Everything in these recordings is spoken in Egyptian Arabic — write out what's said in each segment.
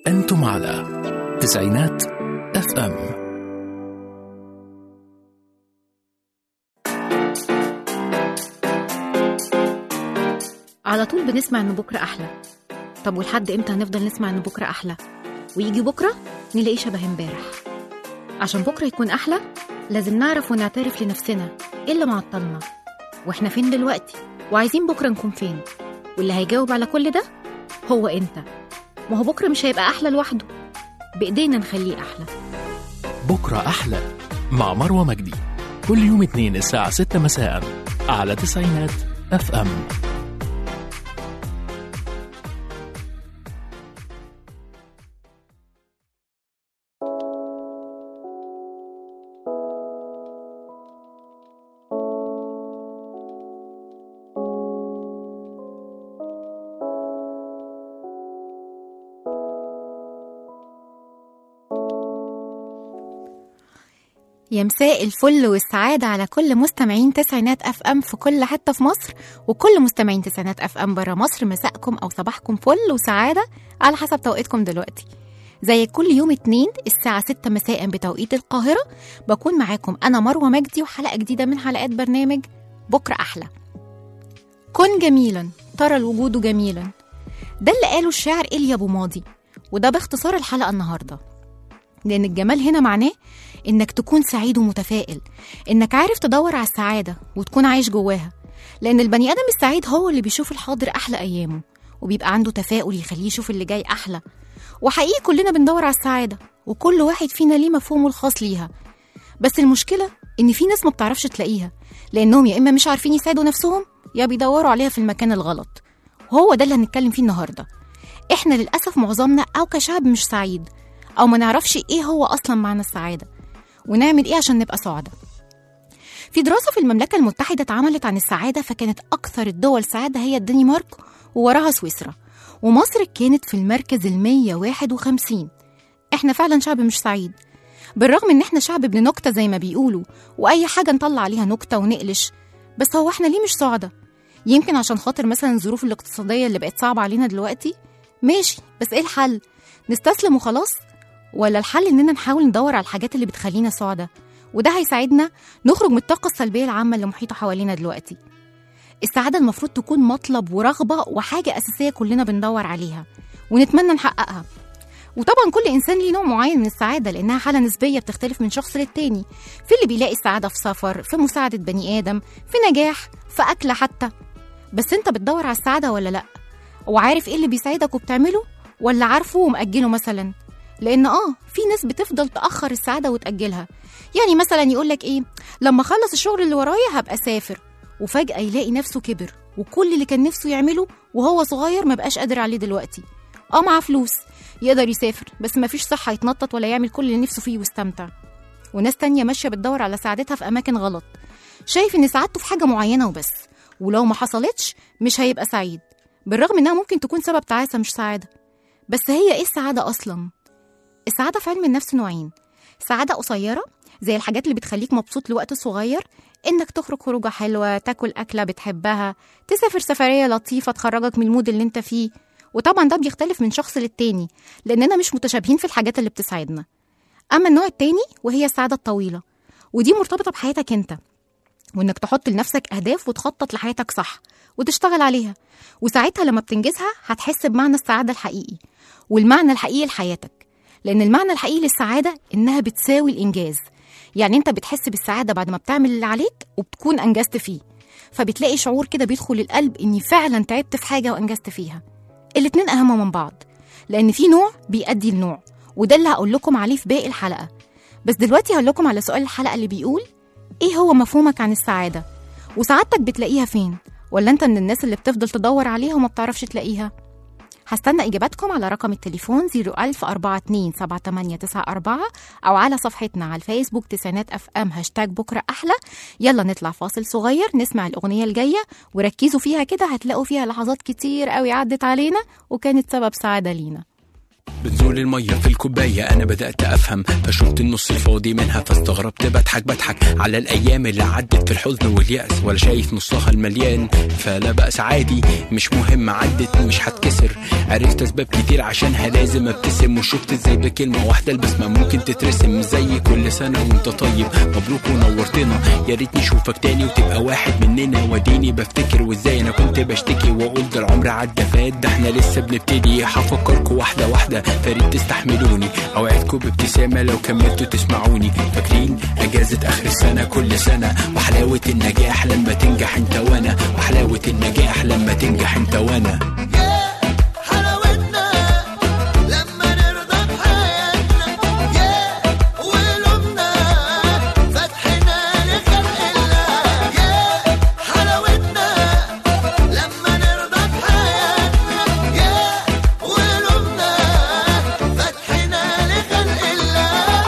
أنتم على تسعينات اف ام على طول بنسمع ان بكره احلى طب ولحد امتى هنفضل نسمع ان بكره احلى ويجي بكره نلاقيه شبه امبارح عشان بكره يكون احلى لازم نعرف ونعترف لنفسنا ايه اللي معطلنا واحنا فين دلوقتي وعايزين بكره نكون فين واللي هيجاوب على كل ده هو انت ما هو بكره مش هيبقى احلى لوحده بايدينا نخليه احلى بكرة أحلى مع مروة مجدي كل يوم اثنين الساعة 6 مساء على تسعينات اف ام يا مساء الفل والسعادة على كل مستمعين تسعينات اف ام في كل حتة في مصر وكل مستمعين تسعينات اف ام برا مصر مساءكم او صباحكم فل وسعادة على حسب توقيتكم دلوقتي زي كل يوم اتنين الساعة 6 مساء بتوقيت القاهرة بكون معاكم أنا مروة مجدي وحلقة جديدة من حلقات برنامج بكرة أحلى كن جميلا ترى الوجود جميلا ده اللي قاله الشاعر إيليا أبو ماضي وده باختصار الحلقة النهاردة لأن الجمال هنا معناه إنك تكون سعيد ومتفائل إنك عارف تدور على السعادة وتكون عايش جواها لأن البني آدم السعيد هو اللي بيشوف الحاضر أحلى أيامه وبيبقى عنده تفاؤل يخليه يشوف اللي جاي أحلى وحقيقي كلنا بندور على السعادة وكل واحد فينا ليه مفهومه الخاص ليها بس المشكلة إن في ناس ما بتعرفش تلاقيها لأنهم يا إما مش عارفين يساعدوا نفسهم يا بيدوروا عليها في المكان الغلط وهو ده اللي هنتكلم فيه النهاردة إحنا للأسف معظمنا أو كشعب مش سعيد أو ما نعرفش إيه هو أصلا معنى السعادة ونعمل إيه عشان نبقى سعداء في دراسة في المملكة المتحدة اتعملت عن السعادة فكانت أكثر الدول سعادة هي الدنمارك ووراها سويسرا ومصر كانت في المركز المية واحد وخمسين احنا فعلا شعب مش سعيد بالرغم ان احنا شعب ابن نكتة زي ما بيقولوا واي حاجة نطلع عليها نكتة ونقلش بس هو احنا ليه مش سعداء يمكن عشان خاطر مثلا الظروف الاقتصادية اللي بقت صعبة علينا دلوقتي ماشي بس ايه الحل نستسلم وخلاص ولا الحل اننا نحاول ندور على الحاجات اللي بتخلينا سعداء وده هيساعدنا نخرج من الطاقة السلبية العامة اللي محيطة حوالينا دلوقتي السعادة المفروض تكون مطلب ورغبة وحاجة أساسية كلنا بندور عليها ونتمنى نحققها وطبعا كل إنسان ليه نوع معين من السعادة لأنها حالة نسبية بتختلف من شخص للتاني في اللي بيلاقي السعادة في سفر في مساعدة بني آدم في نجاح في أكلة حتى بس أنت بتدور على السعادة ولا لأ وعارف إيه اللي بيساعدك وبتعمله ولا عارفه ومأجله مثلا لأن آه في ناس بتفضل تأخر السعادة وتأجلها يعني مثلا يقولك إيه لما أخلص الشغل اللي ورايا هبقى سافر وفجأة يلاقي نفسه كبر وكل اللي كان نفسه يعمله وهو صغير ما بقاش قادر عليه دلوقتي اه معاه فلوس يقدر يسافر بس ما فيش صحة يتنطط ولا يعمل كل اللي نفسه فيه ويستمتع وناس تانية ماشية بتدور على سعادتها في أماكن غلط شايف إن سعادته في حاجة معينة وبس ولو ما حصلتش مش هيبقى سعيد بالرغم إنها ممكن تكون سبب تعاسة مش سعادة بس هي إيه السعادة أصلا؟ السعادة في علم النفس نوعين سعادة قصيرة زي الحاجات اللي بتخليك مبسوط لوقت صغير انك تخرج خروجه حلوه تاكل اكله بتحبها تسافر سفريه لطيفه تخرجك من المود اللي انت فيه وطبعا ده بيختلف من شخص للتاني لاننا مش متشابهين في الحاجات اللي بتسعدنا اما النوع التاني وهي السعاده الطويله ودي مرتبطه بحياتك انت وانك تحط لنفسك اهداف وتخطط لحياتك صح وتشتغل عليها وساعتها لما بتنجزها هتحس بمعنى السعاده الحقيقي والمعنى الحقيقي لحياتك لان المعنى الحقيقي للسعاده انها بتساوي الانجاز يعني انت بتحس بالسعاده بعد ما بتعمل اللي عليك وبتكون انجزت فيه فبتلاقي شعور كده بيدخل القلب اني فعلا تعبت في حاجه وانجزت فيها الاتنين اهم من بعض لان في نوع بيأدي لنوع وده اللي هقول لكم عليه في باقي الحلقه بس دلوقتي هقول لكم على سؤال الحلقه اللي بيقول ايه هو مفهومك عن السعاده وسعادتك بتلاقيها فين ولا انت من الناس اللي بتفضل تدور عليها وما بتعرفش تلاقيها هستنى إجاباتكم على رقم التليفون 010427894 أو على صفحتنا على الفيسبوك تسعينات أف أم هاشتاج بكرة أحلى يلا نطلع فاصل صغير نسمع الأغنية الجاية وركزوا فيها كده هتلاقوا فيها لحظات كتير قوي عدت علينا وكانت سبب سعادة لينا بنزول المية في الكوباية أنا بدأت أفهم فشفت النص الفاضي منها فاستغربت بضحك بضحك على الأيام اللي عدت في الحزن واليأس ولا شايف نصها المليان فلا بأس عادي مش مهم عدت مش هتكسر عرفت أسباب كتير عشانها لازم أبتسم وشفت ازاي بكلمة واحدة البسمة ممكن تترسم زي كل سنة وانت طيب مبروك ونورتنا يا ريت نشوفك تاني وتبقى واحد مننا وديني بفتكر وازاي أنا كنت بشتكي وأقول ده العمر عدى فات ده احنا لسه بنبتدي هفكركوا واحدة واحدة فريد تستحملوني اوعدكم بابتسامه لو كملتوا تسمعوني فاكرين اجازه اخر السنه كل سنه وحلاوه النجاح لما تنجح انت وانا وحلاوه النجاح لما تنجح انت وانا حلاوتنا لما نرضى بحياتنا يا ولومنا فتحنا لخلق الله يا حلاوتنا لما نرضى بحياتنا يا ولومنا فتحنا لخلق الله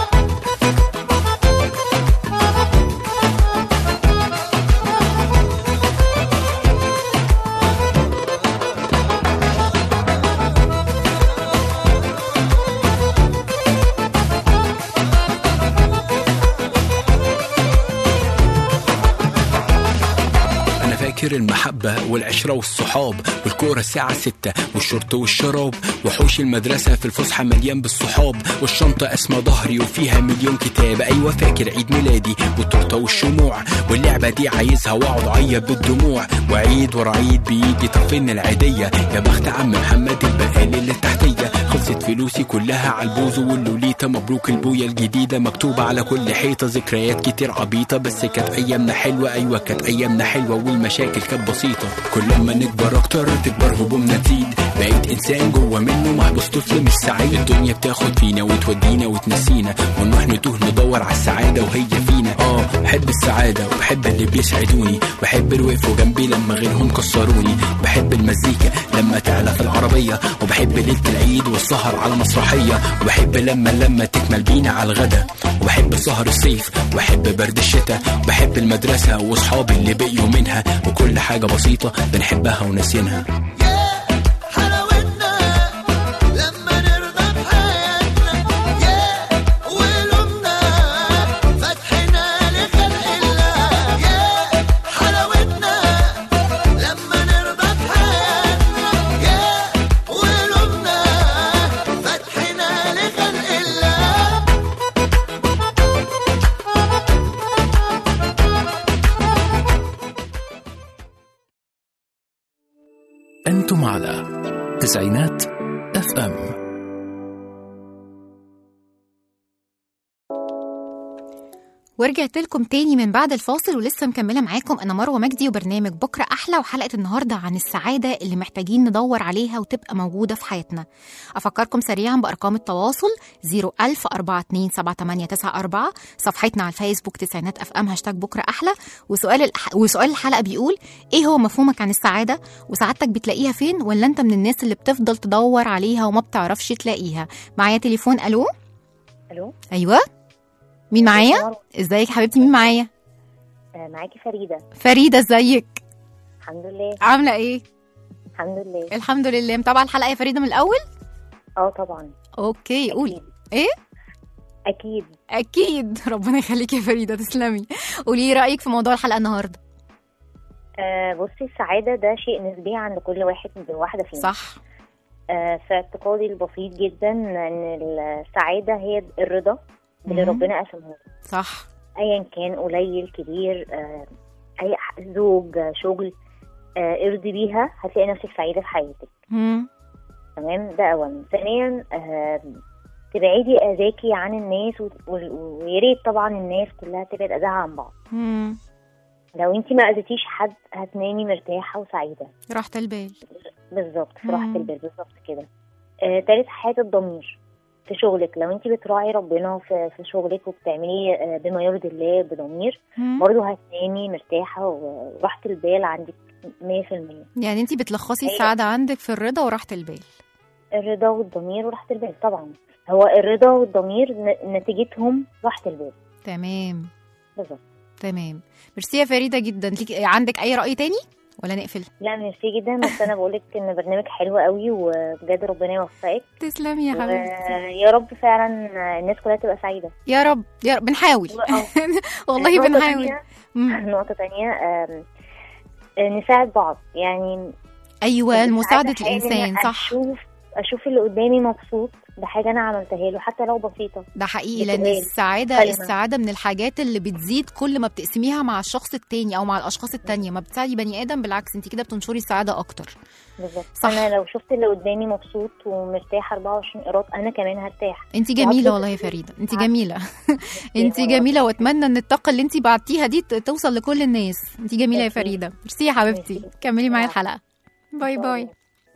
انا فاكر المحبه والعشره والصحاب والكوره الساعه ستة والشرط والشراب وحوش المدرسه في الفسحه مليان بالصحاب والشنطه اسمى ظهري وفيها مليون كتاب ايوه فاكر عيد ميلادي والتورته والشموع واللعبه دي عايزها واقعد اعيط بالدموع وعيد ورا عيد بيجي طب فين العيديه يا بخت عم محمد البقال اللي تحتيه خلصت فلوسي كلها على البوز واللوليتا مبروك البويه الجديده مكتوبه على كل حيطه ذكريات كتير عبيطه بس كانت ايامنا حلوه ايوه كانت ايامنا حلوه والمشاكل كانت بسيطه كل ما نكبر اكتر تكبر همومنا تزيد بقيت انسان جوه منه محبوس طفل مش سعيد الدنيا بتاخد فينا وتودينا وتنسينا ونروح نتوه ندور على السعاده وهي فينا اه بحب السعاده وبحب اللي بيسعدوني بحب اللي وقفوا جنبي لما غيرهم كسروني بحب المزيكا لما تعلى في العربيه وبحب ليله العيد والسهر على مسرحيه وبحب لما لما تكمل بينا على الغدا وبحب سهر الصيف وبحب برد الشتاء وبحب المدرسه واصحابي اللي بقيوا منها وكل حاجه بسيطه بنحبها وناسينها حلاوتنا لما نرضى بحياتنا يا ولومنا فتحنا لخلق الله يا حلاوتنا لما نرضى بحياتنا يا ولومنا فتحنا لخلق الله أنتم على تسعينات اف ام ورجعت لكم تاني من بعد الفاصل ولسه مكمله معاكم انا مروه مجدي وبرنامج بكره احلى وحلقه النهارده عن السعاده اللي محتاجين ندور عليها وتبقى موجوده في حياتنا افكركم سريعا بارقام التواصل 010427894 صفحتنا على الفيسبوك تسعينات اف ام هاشتاج بكره احلى وسؤال الح... وسؤال الحلقه بيقول ايه هو مفهومك عن السعاده وسعادتك بتلاقيها فين ولا انت من الناس اللي بتفضل تدور عليها وما بتعرفش تلاقيها معايا تليفون الو الو ايوه مين معايا مروة. ازيك يا حبيبتي مين معايا آه، معاكي فريدة فريده ازيك الحمد لله عامله ايه الحمد لله الحمد لله متابعه الحلقه يا فريده من الاول اه طبعا اوكي قولي أكيد. ايه اكيد اكيد ربنا يخليك يا فريده تسلمي قولي لي رايك في موضوع الحلقه النهارده آه بصي السعادة ده شيء نسبي عند كل واحد واحدة فينا صح آه في اعتقادي البسيط جدا ان السعادة هي الرضا باللي مم. ربنا قسمه لنا. صح ايا كان قليل كبير آه اي ح- زوج آه، شغل آه ارضي بيها هتلاقي نفسك سعيدة في حياتك مم. تمام ده اولا ثانيا آه تبعدي اذاكي عن الناس و- و- ويا ريت طبعا الناس كلها تبعد اذاها عن بعض مم. لو انت ما اذيتيش حد هتنامي مرتاحه وسعيده راحه البال بالظبط في راحه مم. البال بالظبط كده آه تالت حاجه الضمير في شغلك لو انت بتراعي ربنا في, في شغلك وبتعملي آه بما يرضي الله بضمير مم. برضه هتنامي مرتاحه وراحه البال عندك 100% يعني انت بتلخصي أيوة. السعاده عندك في الرضا وراحه البال الرضا والضمير وراحه البال طبعا هو الرضا والضمير ن- نتيجتهم راحه البال تمام بالظبط تمام ميرسي يا فريده جدا ليك عندك اي راي تاني ولا نقفل لا ميرسي جدا بس انا بقولك ان برنامج حلو قوي وبجد ربنا يوفقك تسلمي يا حبيبتي ويا رب فعلا الناس كلها تبقى سعيده يا رب يا رب بنحاول آه. والله نقطة بنحاول تانية- مم. نقطة تانية آم، آه، نساعد بعض يعني ايوه مساعدة السعادة حقيقي إن الانسان أنا صح اشوف اشوف اللي قدامي مبسوط بحاجة انا عملتها له حتى لو بسيطة ده حقيقي لان بتبقى السعاده كلمة. السعاده من الحاجات اللي بتزيد كل ما بتقسميها مع الشخص التاني او مع الاشخاص التانية ما بتساعدي بني ادم بالعكس انت كده بتنشري السعاده اكتر بالظبط صح. انا لو شفت اللي قدامي مبسوط ومرتاح 24 قيراط انا كمان هرتاح انت جميله وهطلب والله يا فريده انت عارفة. جميله انت جميله واتمنى ان الطاقه اللي انت بعتيها دي ت- توصل لكل الناس انت جميله يا ميرسي. فريده ميرسي يا حبيبتي ميرسي. كملي معايا العفو. الحلقه باي باي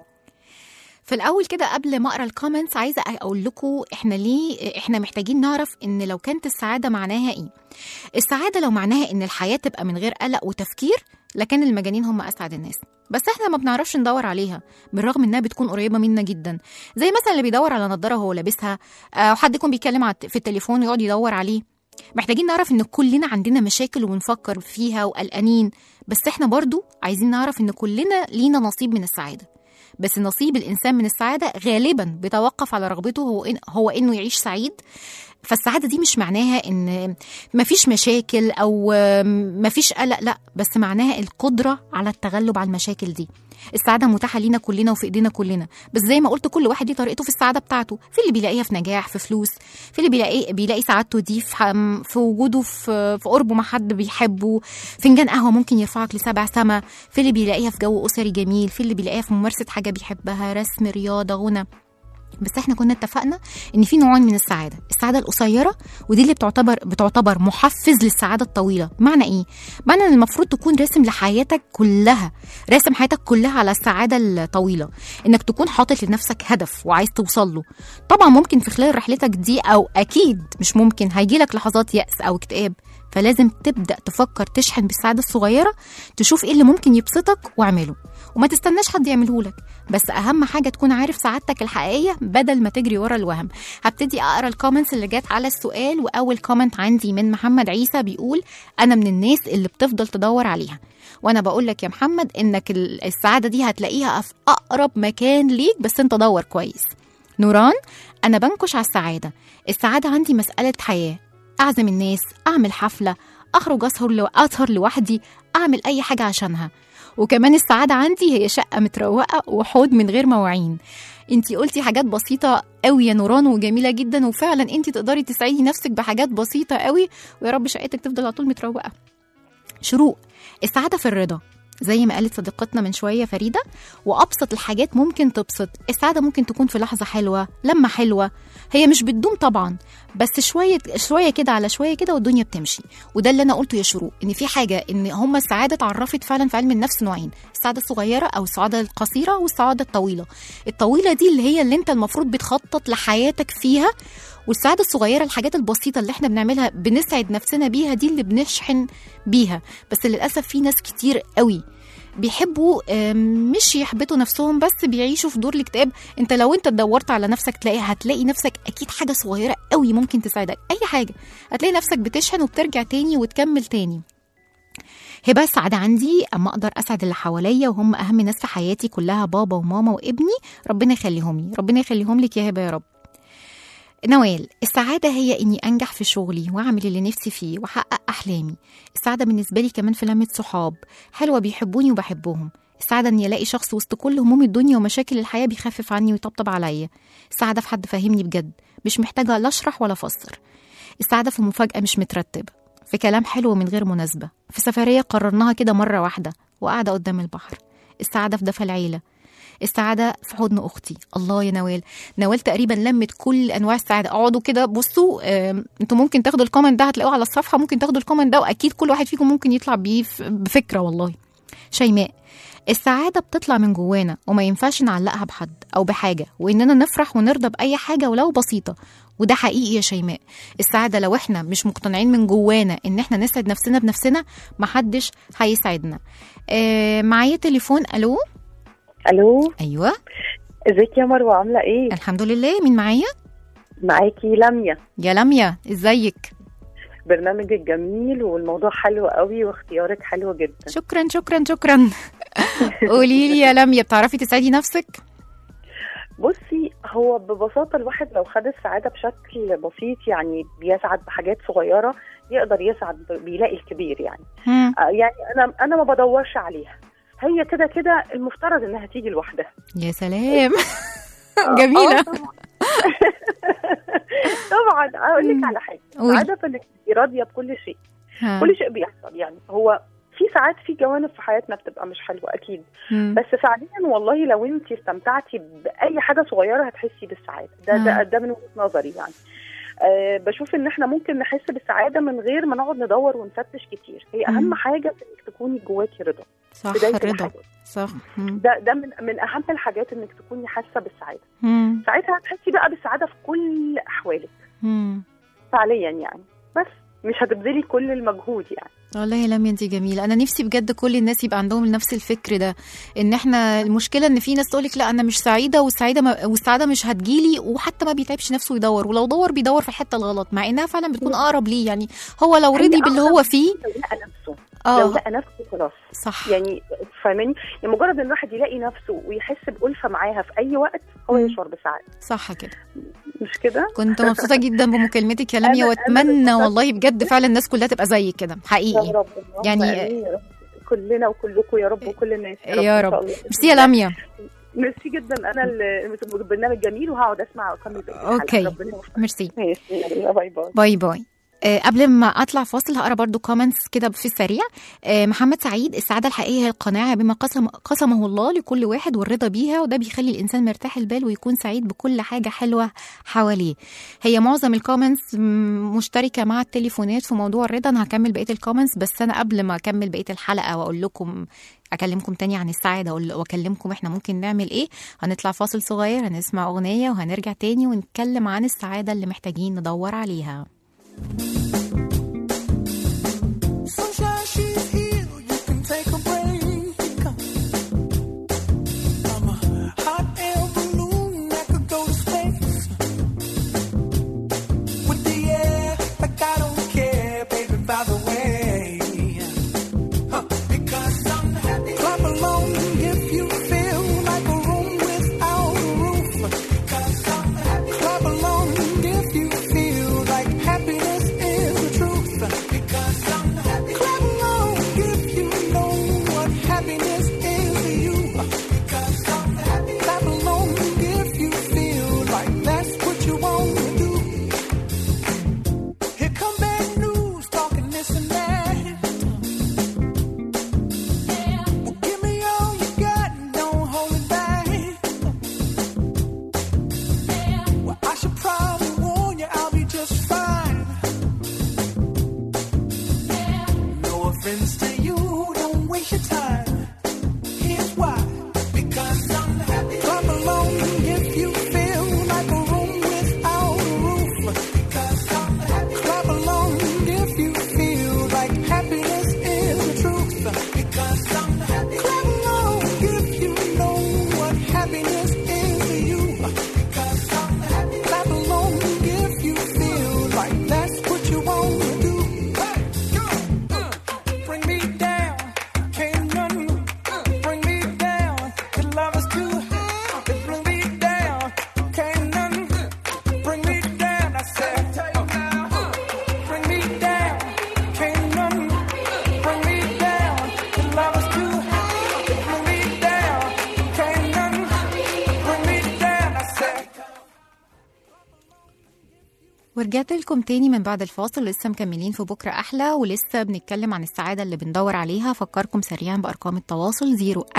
في الاول كده قبل ما اقرا الكومنتس عايزه اقول لكم احنا ليه احنا محتاجين نعرف ان لو كانت السعاده معناها ايه السعاده لو معناها ان الحياه تبقى من غير قلق وتفكير لكان المجانين هم اسعد الناس بس احنا ما بنعرفش ندور عليها بالرغم انها بتكون قريبه منا جدا زي مثلا اللي بيدور على نضاره وهو لابسها او حد يكون بيتكلم على- في التليفون ويقعد يدور عليه محتاجين نعرف ان كلنا عندنا مشاكل وبنفكر فيها وقلقانين بس احنا برضو عايزين نعرف ان كلنا لينا نصيب من السعاده بس نصيب الانسان من السعاده غالبا بيتوقف على رغبته هو إن هو انه يعيش سعيد فالسعاده دي مش معناها ان مفيش مشاكل او مفيش قلق لا بس معناها القدره على التغلب على المشاكل دي السعاده متاحه لينا كلنا وفي ايدينا كلنا بس زي ما قلت كل واحد ليه طريقته في السعاده بتاعته في اللي بيلاقيها في نجاح في فلوس في اللي بيلاقي بيلاقي سعادته دي في, حم- في وجوده في في قربه مع حد بيحبه فنجان قهوه ممكن يرفعك لسبع سما في اللي بيلاقيها في جو اسري جميل في اللي بيلاقيها في ممارسه حاجه بيحبها رسم رياضه غنى بس احنا كنا اتفقنا ان في نوعين من السعاده السعاده القصيره ودي اللي بتعتبر بتعتبر محفز للسعاده الطويله معنى ايه معنى ان المفروض تكون راسم لحياتك كلها راسم حياتك كلها على السعاده الطويله انك تكون حاطط لنفسك هدف وعايز توصل له طبعا ممكن في خلال رحلتك دي او اكيد مش ممكن هيجيلك لحظات يأس او اكتئاب فلازم تبدا تفكر تشحن بالسعاده الصغيره تشوف ايه اللي ممكن يبسطك واعمله وما تستناش حد يعمله لك بس اهم حاجه تكون عارف سعادتك الحقيقيه بدل ما تجري ورا الوهم هبتدي اقرا الكومنتس اللي جت على السؤال واول كومنت عندي من محمد عيسى بيقول انا من الناس اللي بتفضل تدور عليها وانا بقول لك يا محمد انك ال- السعاده دي هتلاقيها في اقرب مكان ليك بس انت دور كويس نوران انا بنكش على السعاده السعاده عندي مساله حياه اعزم الناس اعمل حفله اخرج اسهر لو اسهر لوحدي اعمل اي حاجه عشانها وكمان السعاده عندي هي شقه متروقه وحوض من غير مواعين انتي قلتي حاجات بسيطة قوي يا نوران وجميلة جدا وفعلا انتي تقدري تسعدي نفسك بحاجات بسيطة قوي ويا رب شقتك تفضل على طول متروقة شروق السعادة في الرضا زي ما قالت صديقتنا من شوية فريدة وأبسط الحاجات ممكن تبسط السعادة ممكن تكون في لحظة حلوة لمة حلوة هي مش بتدوم طبعا بس شوية شوية كده على شوية كده والدنيا بتمشي وده اللي أنا قلته يا شروق إن في حاجة إن هما السعادة اتعرفت فعلا في علم النفس نوعين السعادة الصغيرة أو السعادة القصيرة والسعادة الطويلة الطويلة دي اللي هي اللي أنت المفروض بتخطط لحياتك فيها والسعادة الصغيرة الحاجات البسيطة اللي احنا بنعملها بنسعد نفسنا بيها دي اللي بنشحن بيها بس للأسف في ناس كتير قوي بيحبوا آم، مش يحبطوا نفسهم بس بيعيشوا في دور الاكتئاب انت لو انت دورت على نفسك تلاقي هتلاقي نفسك اكيد حاجه صغيره قوي ممكن تساعدك اي حاجه هتلاقي نفسك بتشحن وبترجع تاني وتكمل تاني هبه السعادة عندي أما أقدر أسعد اللي حواليا وهم أهم ناس في حياتي كلها بابا وماما وابني ربنا يخليهم لي ربنا يخليهم لك يا هبة يا رب نوال السعادة هي إني أنجح في شغلي وأعمل اللي نفسي فيه وأحقق أحلامي السعادة بالنسبة لي كمان في لمة صحاب حلوة بيحبوني وبحبهم السعادة إني ألاقي شخص وسط كل هموم الدنيا ومشاكل الحياة بيخفف عني ويطبطب عليا السعادة في حد فاهمني بجد مش محتاجة لا أشرح ولا أفسر السعادة في مفاجأة مش مترتبة في كلام حلو من غير مناسبة في سفرية قررناها كده مرة واحدة وقاعدة قدام البحر السعادة في دفى العيلة السعادة في حضن أختي الله يا نوال نوال تقريبا لمت كل أنواع السعادة اقعدوا كده بصوا آم، انتوا ممكن تاخدوا الكومنت ده هتلاقوه على الصفحة ممكن تاخدوا الكومنت ده وأكيد كل واحد فيكم ممكن يطلع بيه ف- بفكرة والله شيماء السعادة بتطلع من جوانا وما ينفعش نعلقها بحد أو بحاجة وإننا نفرح ونرضى بأي حاجة ولو بسيطة وده حقيقي يا شيماء السعادة لو احنا مش مقتنعين من جوانا ان احنا نسعد نفسنا بنفسنا محدش هيسعدنا آه معايا تليفون الو الو ايوه ازيك يا مروه عامله ايه الحمد لله مين معايا معاكي لميا يا لميا ازيك برنامجك جميل والموضوع حلو قوي واختيارك حلو جدا شكرا شكرا شكرا قولي لي يا لميا بتعرفي تسعدي نفسك بصي هو ببساطة الواحد لو خد السعادة بشكل بسيط يعني بيسعد بحاجات صغيرة يقدر يسعد ب- بيلاقي الكبير يعني مم. آه، يعني أنا أنا ما بدورش عليها هي كده كده المفترض إنها تيجي لوحدها يا سلام جميله آه، طبعا طبعا اقول مم. لك على حاجه قولي. السعاده في انك تبقي راضيه بكل شيء ها. كل شيء بيحصل يعني هو في ساعات في جوانب في حياتنا بتبقى مش حلوه اكيد مم. بس فعليا والله لو انت استمتعتي باي حاجه صغيره هتحسي بالسعاده ده ده, آه. ده من وجهه نظري يعني أه بشوف ان احنا ممكن نحس بالسعاده من غير ما نقعد ندور ونفتش كتير هي مم. اهم حاجه في انك تكوني جواكي رضا صح بدايه الرضا الحاجه صح مم. ده ده من من اهم الحاجات انك تكوني حاسه بالسعاده مم. ساعتها هتحسي بقى بالسعاده في كل احوالك مم. فعليا يعني بس مش هتبذلي كل المجهود يعني والله يا لميا انت جميله انا نفسي بجد كل الناس يبقى عندهم نفس الفكر ده ان احنا المشكله ان في ناس تقولك لا انا مش سعيده والسعيده ما والسعاده مش هتجيلي وحتى ما بيتعبش نفسه يدور ولو دور بيدور في الحته الغلط مع انها فعلا بتكون اقرب ليه يعني هو لو هي رضي باللي هو فيه لو لقى نفسه لو اه لقى نفسه خلاص صح يعني فاهماني يعني مجرد ان الواحد يلاقي نفسه ويحس بألفة معاها في اي وقت هو مم. يشعر بسعاده صح كده مش كده كنت مبسوطه جدا بمكالمتك يا لميا أنا- أنا واتمنى مبسوطة. والله بجد فعلا الناس كلها تبقى زيك كده يا حقيقي رب يعني- يعني يا رب. كلنا وكلكم يا رب وكل الناس يا إن شاء رب. الله. ميرسي يا لميا ميرسي جدا انا ال- البرنامج جميل وهقعد اسمع واكمل بقية الحلقة. أوكي. ربنا يوفقك. ميرسي ماشي يلا باي باي باي باي آه، قبل ما اطلع فاصل هقرا برضو كومنتس كده في السريع آه، محمد سعيد السعاده الحقيقيه هي القناعه بما قسم قسمه الله لكل واحد والرضا بيها وده بيخلي الانسان مرتاح البال ويكون سعيد بكل حاجه حلوه حواليه هي معظم الكومنتس م- مشتركه مع التليفونات في موضوع الرضا انا هكمل بقيه الكومنتس بس انا قبل ما اكمل بقيه الحلقه واقول لكم اكلمكم تاني عن السعاده وأقول- واكلمكم احنا ممكن نعمل ايه هنطلع فاصل صغير هنسمع اغنيه وهنرجع تاني ونتكلم عن السعاده اللي محتاجين ندور عليها Sunshine, she's here. You can take a break. I'm a hot air balloon that could go to space. With the air, like I don't care, baby, by the way. Huh, Because I'm happy. Clap along if you feel like a room without a roof. Because I'm happy. Clap along if you feel like happiness is the truth. Because I'm happy. Clap along if you know what happiness is to you. Because I'm happy. Clap along if you feel like that's what you want to do. Here come bad news, talking this and that. Well, give me all you got and don't hold it back. Well, I should probably warn you, I'll be just fine. No offense to you, don't waste your time. Here's why. Because I'm happy. Clap along if you feel like a room without a roof. Because I'm happy. Clap along if you feel like happiness is the truth. Because I'm happy. Clap along if you know what happiness is to you. Because I'm happy. Clap along if you feel like that's what you want to do. Hey, go, uh, bring me down, can't none bring me down. Your love is too high, bring me down, can't none bring me down. I said, bring me down, can't none bring me down. Your love is too high, bring me down, can't none bring me down. I said. ورجعت لكم تاني من بعد الفاصل لسه مكملين في بكرة أحلى ولسه بنتكلم عن السعادة اللي بندور عليها فكركم سريعا بأرقام التواصل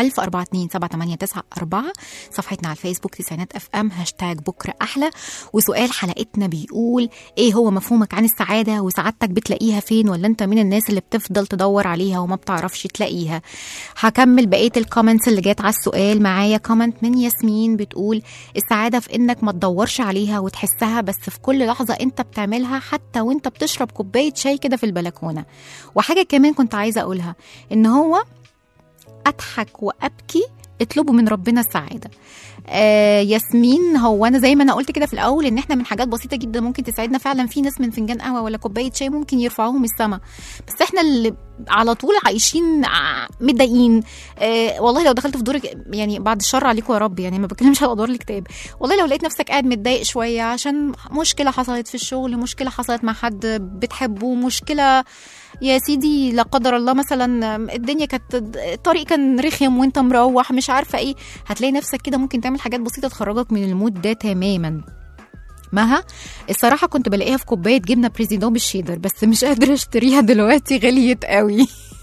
01042 صفحتنا على الفيسبوك تسعينات اف ام هاشتاج بكرة أحلى وسؤال حلقتنا بيقول ايه هو مفهومك عن السعادة وسعادتك بتلاقيها فين ولا انت من الناس اللي بتفضل تدور عليها وما بتعرفش تلاقيها هكمل بقية الكومنتس اللي جات على السؤال معايا كومنت من ياسمين بتقول السعادة في انك ما تدورش عليها وتحسها بس في كل لحظة انت بتعملها حتى وانت بتشرب كوباية شاي كده في البلكونة وحاجة كمان كنت عايزة اقولها ان هو اضحك وابكي اطلبوا من ربنا السعاده آه ياسمين هو انا زي ما انا قلت كده في الاول ان احنا من حاجات بسيطه جدا ممكن تساعدنا فعلا في ناس من فنجان قهوه ولا كوبايه شاي ممكن يرفعوهم السما بس احنا اللي على طول عايشين ع- متضايقين آه والله لو دخلت في دورك يعني بعد الشر عليكم يا رب يعني ما بتكلمش على ادوار الكتاب والله لو لقيت نفسك قاعد متضايق شويه عشان مشكله حصلت في الشغل مشكله حصلت مع حد بتحبه مشكله يا سيدي لا قدر الله مثلا الدنيا كانت الطريق كان رخم وانت مروح مش عارفه ايه هتلاقي نفسك كده ممكن تعمل حاجات بسيطه تخرجك من المود ده تماما مها الصراحه كنت بلاقيها في كوبايه جبنه بريزيدون بالشيدر بس مش قادره اشتريها دلوقتي غليت قوي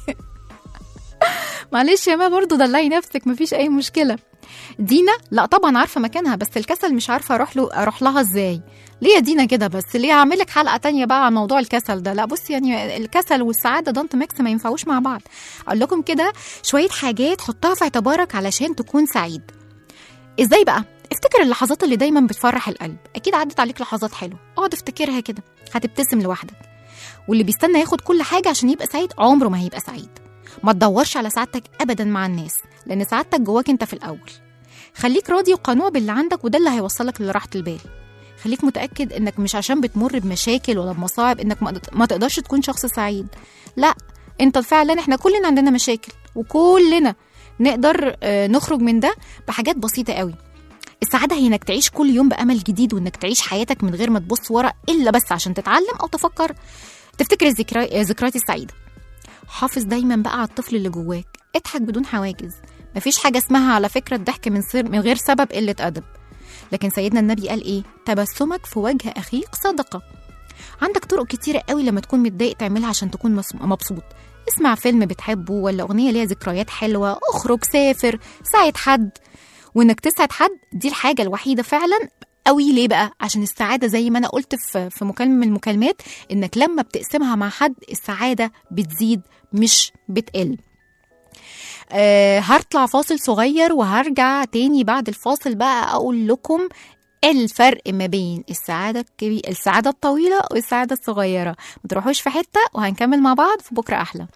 معلش يا ما برضه دلعي نفسك مفيش اي مشكله دينا لا طبعا عارفه مكانها بس الكسل مش عارفه اروح له اروح لها ازاي ليه يا دينا كده بس ليه اعمل لك حلقه تانية بقى عن موضوع الكسل ده لا بصي يعني الكسل والسعاده دونت ميكس ما ينفعوش مع بعض اقول لكم كده شويه حاجات حطها في اعتبارك علشان تكون سعيد ازاي بقى افتكر اللحظات اللي دايما بتفرح القلب اكيد عدت عليك لحظات حلوه اقعد افتكرها كده هتبتسم لوحدك واللي بيستنى ياخد كل حاجه عشان يبقى سعيد عمره ما هيبقى سعيد ما تدورش على سعادتك ابدا مع الناس لان سعادتك جواك انت في الاول خليك راضي وقنوع باللي عندك وده اللي هيوصلك لراحه البال خليك متاكد انك مش عشان بتمر بمشاكل ولا بمصاعب انك ما- ما تقدرش تكون شخص سعيد لا انت فعلا احنا كلنا عندنا مشاكل وكلنا نقدر آه، نخرج من ده بحاجات بسيطه قوي السعادة هي إنك تعيش كل يوم بأمل جديد وإنك تعيش حياتك من غير ما تبص ورا إلا بس عشان تتعلم أو تفكر تفتكر الذكرى- الذكريات السعيدة حافظ دايما بقى على الطفل اللي جواك اضحك بدون حواجز مفيش حاجة اسمها على فكرة الضحك من, سر من غير سبب قلة أدب لكن سيدنا النبي قال إيه تبسمك في وجه أخيك صدقة عندك طرق كتيرة قوي لما تكون متضايق تعملها عشان تكون مس- مبسوط اسمع فيلم بتحبه ولا أغنية ليها ذكريات حلوة اخرج سافر ساعد حد وانك تسعد حد دي الحاجه الوحيده فعلا قوي ليه بقى عشان السعاده زي ما انا قلت في في مكالمه من المكالمات انك لما بتقسمها مع حد السعاده بتزيد مش بتقل أه هطلع فاصل صغير وهرجع تاني بعد الفاصل بقى اقول لكم الفرق ما بين السعاده الكبيرة السعاده الطويله والسعاده الصغيره ما تروحوش في حته وهنكمل مع بعض في بكره احلى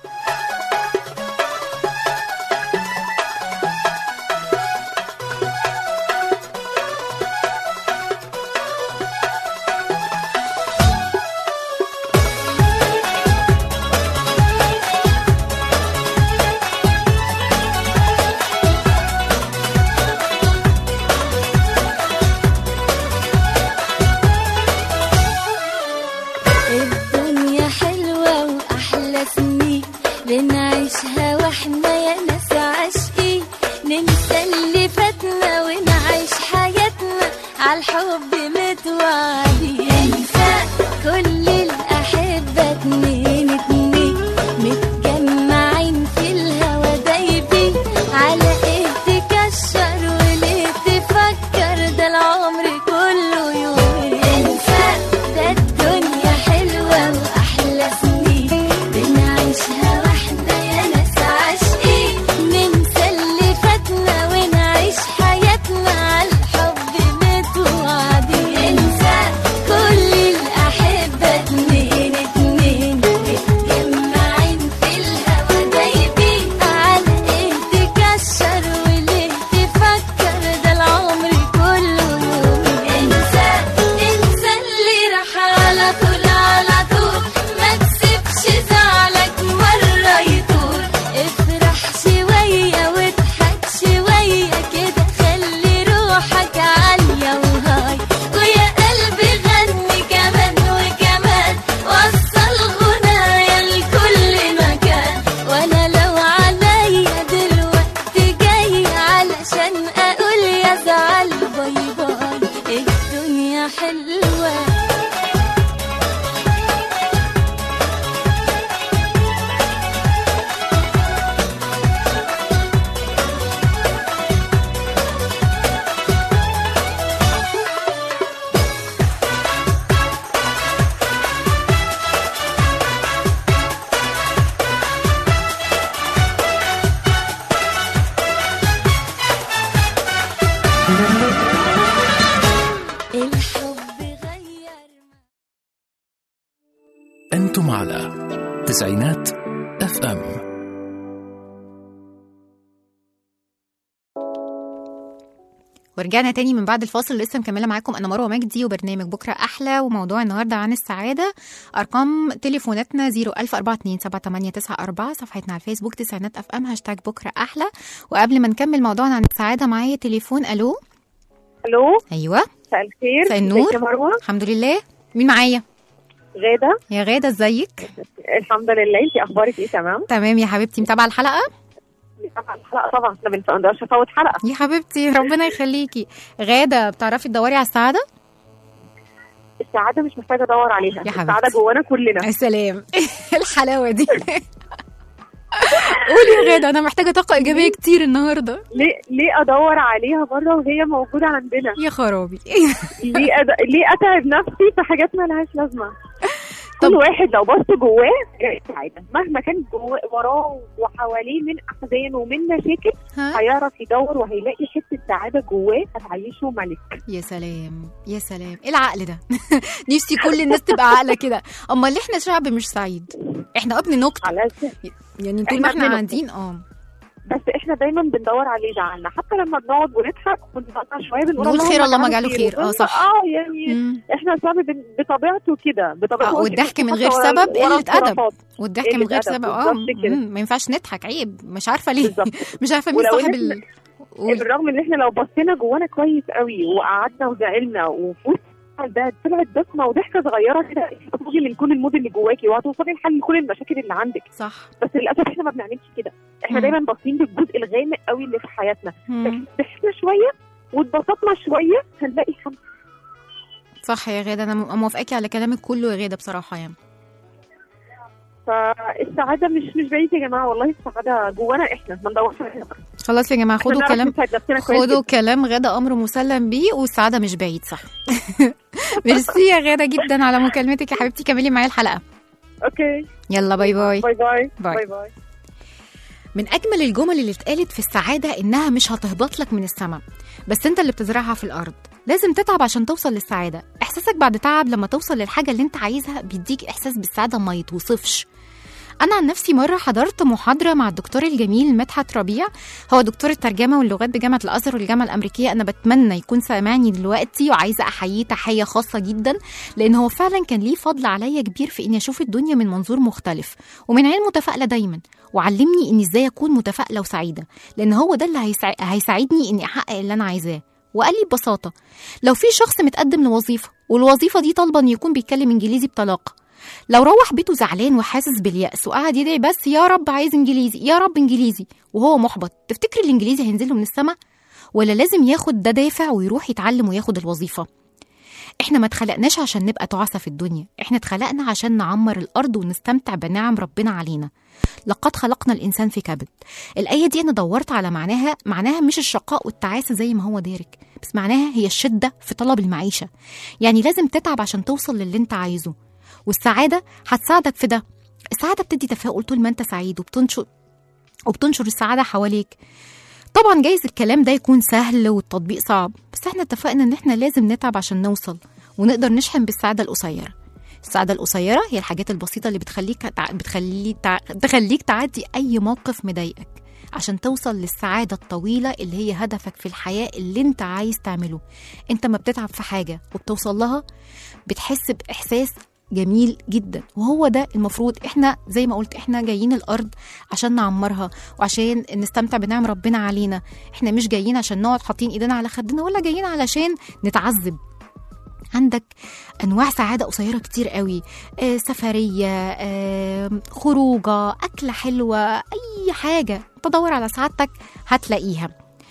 الدنيا حلوة وأحلى سنين بنعيشها واحنا يا ناس عاشقين ننسى اللي فاتنا ونعيش حياتنا عالحب متوعدين انسى كل الأحبة اتنين اتنين متجمعين في الهوا دايبين على ايه تكشر وليه تفكر ده العمر كله يوم انسى ده الدنيا حلوة وأحلى سنين بنعيشها واحنا يا ناس عاشقين ننسى اللي فاتنا ونعيش حياتنا عالحب متوعدين انسى كل الأحبة اتنين اتنين متجمعين في الهوا دايبين على ايه تكشر وليه تفكر ده العمر كله يوم انسى انسى اللي راح على طول على طول ما تسيبش زعلك مرة يطول افرح شوية واضحك شوية كده خلي روحك عالية وهاي ويا قلبي غني كمان وكمان وصل غنايا لكل مكان وانا لو عليا دلوقتي جاي علشان اقول يا زعل باي باي الدنيا حلوه الحب غير أنتم على تسعينات اف ام ورجعنا تاني من بعد الفاصل لسه مكمله معاكم انا مروه مجدي وبرنامج بكره احلى وموضوع النهارده عن السعاده ارقام تليفوناتنا 010427894 صفحتنا على الفيسبوك تسعينات اف ام هاشتاج بكره احلى وقبل ما نكمل موضوعنا عن السعاده معايا تليفون الو الو ايوه مساء الخير مساء النور. ازيك يا مروه الحمد لله مين معايا غاده يا غاده ازيك الحمد لله انت اخبارك ايه تمام تمام يا حبيبتي متابعه الحلقه طبعا الحلقه طبعا احنا بنقدرش نفوت حلقه يا حبيبتي ربنا يخليكي غاده بتعرفي تدوري على السعاده السعاده مش محتاجه ادور عليها يا حبيبتي. السعاده جوانا كلنا يا سلام الحلاوه دي قولي يا غاده انا محتاجه طاقه ايجابيه كتير النهارده ليه ليه ادور عليها بره وهي موجوده عندنا يا خرابي ليه أد... ليه اتعب نفسي في حاجات مالهاش لازمه طب- كل واحد لو بص جواه يلاقي سعاده مهما كان جواه وراه وحواليه من احزان ومن مشاكل ها هيعرف يدور وهيلاقي حته سعاده جواه هتعيشه ملك يا سلام يا سلام ايه العقل ده نفسي كل الناس تبقى عاقله كده امال احنا شعب مش سعيد احنا ابن نكت على يعني طول ما إحنا احنا ابن قاعدين اه بس احنا دايما بندور عليه زعلنا حتى لما بنقعد ونضحك ونتقطع شويه بنقول نقول خير اللهم اجعله اجعله خير. اه وكل- صح. اه يعني مم. احنا شعب بن- بطبيعته كده بطبيعته آه، هو والضحك كده. من غير ورا- سبب ورا قلة أدب. الخرافات. والضحك قلة من غير أدب، سبب اه بالظبط كده. مم، ما ينفعش نضحك عيب مش عارفه ليه بالظبط. مش عارفه مين ولو صاحب إن ال... قول. بالرغم ان احنا لو بصينا جوانا كويس قوي وقعدنا وزعلنا وفي وسط ده طلعت بسمه وضحكه صغيره كده هتخرجي من كل المود اللي جواكي وهتوصلي لحل كل المشاكل اللي عندك صح بس للاسف احنا ما بنعملش كده احنا مم. دايما باصين للجزء الغامق قوي اللي في حياتنا مم. ضحكنا شويه واتبسطنا شويه هنلاقي الحمد صح يا غاده انا م- موافقاكي على كلامك كله يا غاده بصراحه يعني فالسعاده مش مش بعيد يا جماعه والله السعاده جوانا احنا ما ندورش عليها بره. خلاص يا جماعه إحنا خدوا نعرف كلام نساعد نفسنا كويس خدوا جدا. كلام غدا امر مسلم بيه والسعاده مش بعيد صح ميرسي يا غاده جدا على مكالمتك يا حبيبتي كملي معايا الحلقه اوكي يلا باي باي باي باي باي. باي باي من اجمل الجمل اللي اتقالت في السعاده انها مش هتهبط لك من السماء بس انت اللي بتزرعها في الارض لازم تتعب عشان توصل للسعاده احساسك بعد تعب لما توصل للحاجه اللي انت عايزها بيديك احساس بالسعاده ما يتوصفش انا عن نفسي مره حضرت محاضره مع الدكتور الجميل مدحت ربيع هو دكتور الترجمه واللغات بجامعه الازهر والجامعه الامريكيه انا بتمنى يكون سامعني دلوقتي وعايزه احييه تحيه خاصه جدا لان هو فعلا كان ليه فضل عليا كبير في اني اشوف الدنيا من منظور مختلف ومن عين متفائله دايما وعلمني اني ازاي اكون متفائله وسعيده لان هو ده اللي هيسع... هيساعدني اني احقق اللي انا عايزاه وقال لي ببساطه لو في شخص متقدم لوظيفه والوظيفه دي طالبه ان يكون بيتكلم انجليزي بطلاقه لو روح بيته زعلان وحاسس باليأس وقعد يدعي بس يا رب عايز انجليزي يا رب انجليزي وهو محبط تفتكر الانجليزي هينزل له من السما ولا لازم ياخد ده دافع ويروح يتعلم وياخد الوظيفه احنا ما اتخلقناش عشان نبقى تعسى في الدنيا احنا اتخلقنا عشان نعمر الارض ونستمتع بنعم ربنا علينا لقد خلقنا الانسان في كبد الايه دي انا دورت على معناها معناها مش الشقاء والتعاسه زي ما هو دارك بس معناها هي الشده في طلب المعيشه يعني لازم تتعب عشان توصل للي انت عايزه والسعاده هتساعدك في ده السعاده بتدي تفاؤل طول ما انت سعيد وبتنشر وبتنشر السعاده حواليك طبعا جايز الكلام ده يكون سهل والتطبيق صعب بس احنا اتفقنا ان احنا لازم نتعب عشان نوصل ونقدر نشحن بالسعاده القصيره السعادة القصيرة هي الحاجات البسيطة اللي بتخليك تع... بتخلي تع... تخليك تعدي أي موقف مضايقك عشان توصل للسعادة الطويلة اللي هي هدفك في الحياة اللي انت عايز تعمله انت ما بتتعب في حاجة وبتوصل لها بتحس بإحساس جميل جدا وهو ده المفروض احنا زي ما قلت احنا جايين الارض عشان نعمرها وعشان نستمتع بنعم ربنا علينا احنا مش جايين عشان نقعد حاطين ايدينا على خدنا ولا جايين علشان نتعذب عندك انواع سعاده قصيره كتير قوي آه سفريه آه خروجه اكله حلوه اي حاجه تدور على سعادتك هتلاقيها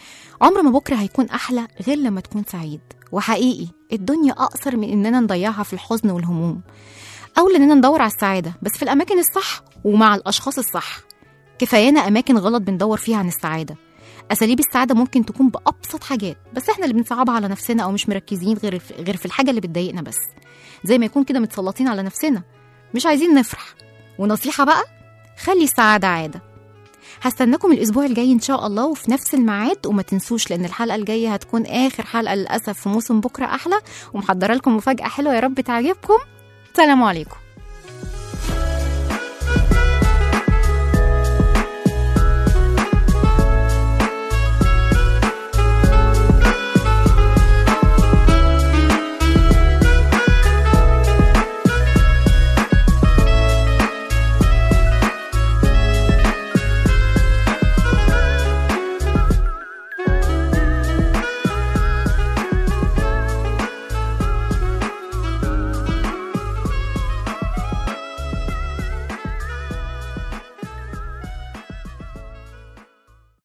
عمر ما بكره هيكون احلى غير لما تكون سعيد وحقيقي الدنيا اقصر من اننا نضيعها في الحزن والهموم او اننا ندور على السعاده بس في الاماكن الصح ومع الاشخاص الصح كفايانا اماكن غلط بندور فيها عن السعاده اساليب السعاده ممكن تكون بابسط حاجات بس احنا اللي بنصعبها على نفسنا او مش مركزين غير في غير في الحاجه اللي بتضايقنا بس زي ما يكون كده متسلطين على نفسنا مش عايزين نفرح ونصيحه بقى خلي السعاده عاده هستناكم الاسبوع الجاي ان شاء الله وفي نفس الميعاد وما تنسوش لان الحلقه الجايه هتكون اخر حلقه للاسف في موسم بكره احلى ومحضره لكم مفاجاه حلوه يا رب تعجبكم سلام عليكم